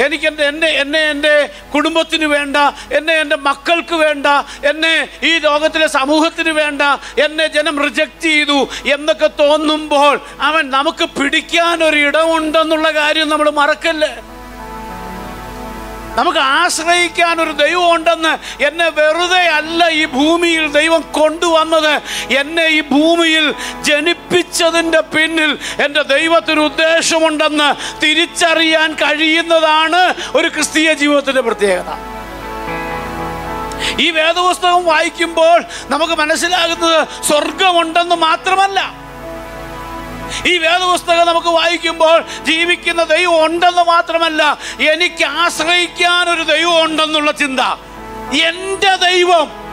എനിക്ക് എൻ്റെ എന്നെ എന്നെ എൻ്റെ കുടുംബത്തിന് വേണ്ട എന്നെ എൻ്റെ മക്കൾക്ക് വേണ്ട എന്നെ ഈ ലോകത്തിലെ സമൂഹത്തിന് വേണ്ട എന്നെ ജനം റിജക്റ്റ് ചെയ്തു എന്നൊക്കെ തോന്നുമ്പോൾ അവൻ നമുക്ക് പിടിക്കാൻ ഒരു ഇടമുണ്ടെന്നുള്ള കാര്യം നമ്മൾ മറക്കല്ലേ നമുക്ക് ആശ്രയിക്കാൻ ഒരു ദൈവം ഉണ്ടെന്ന് എന്നെ വെറുതെ അല്ല ഈ ഭൂമിയിൽ ദൈവം കൊണ്ടുവന്നത് എന്നെ ഈ ഭൂമിയിൽ ജനിപ്പിച്ചതിൻ്റെ പിന്നിൽ എൻ്റെ ദൈവത്തിന് ഉദ്ദേശമുണ്ടെന്ന് തിരിച്ചറിയാൻ കഴിയുന്നതാണ് ഒരു ക്രിസ്തീയ ജീവിതത്തിൻ്റെ പ്രത്യേകത ഈ വേദപുസ്തകം വായിക്കുമ്പോൾ നമുക്ക് മനസ്സിലാകുന്നത് സ്വർഗമുണ്ടെന്ന് മാത്രമല്ല ഈ വേദപുസ്തകം നമുക്ക് വായിക്കുമ്പോൾ ജീവിക്കുന്ന ദൈവം ഉണ്ടെന്ന് മാത്രമല്ല എനിക്ക് ആശ്രയിക്കാൻ ഒരു ദൈവം ഉണ്ടെന്നുള്ള ചിന്ത എൻ്റെ ദൈവം